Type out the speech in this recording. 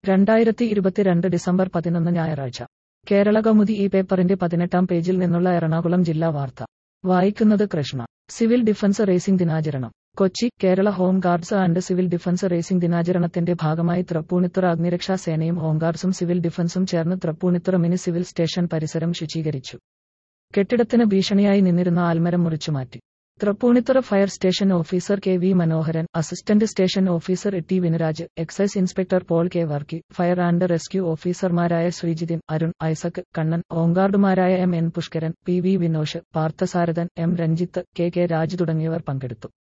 രണ്ടായിരത്തി ഇരുപത്തിരണ്ട് ഡിസംബർ പതിനൊന്ന് ഞായറാഴ്ച കേരള കൗമുദി ഈ പേപ്പറിന്റെ പതിനെട്ടാം പേജിൽ നിന്നുള്ള എറണാകുളം ജില്ലാ വാർത്ത വായിക്കുന്നത് കൃഷ്ണ സിവിൽ ഡിഫൻസ് റേസിംഗ് ദിനാചരണം Kochi Kerala home guards and civil defence raising ദിനാചരണത്തിന്റെ ഭാഗമായി തൃപ്പൂണിത്തുറ അഗ്നിരക്ഷാ സേനയും ഹോംഗാർഡ്സും സിവിൽ ഡിഫൻസും ചേർന്ന് തൃപ്പൂണിത്തുറ മിനി സിവിൽ സ്റ്റേഷൻ പരിസരം ശുചീകരിച്ചു കെട്ടിടത്തിന് ഭീഷണിയായി നിന്നിരുന്ന ആൽമരം മുറിച്ചുമാറ്റി Thrippunithura fire station officer K V Manoharan assistant station officer T Vinaraj excise inspector Paul K Varkey fire and rescue ഓഫീസർമാരായ ശ്രീജിതിൻ അരുൺ ഐസക് കണ്ണൻ ഹോംഗാർഡുമാരായ M N Pushkaran P V Vinosh Parthasarathan M Ranjith K K Raj തുടങ്ങിയവർ പങ്കെടുത്തു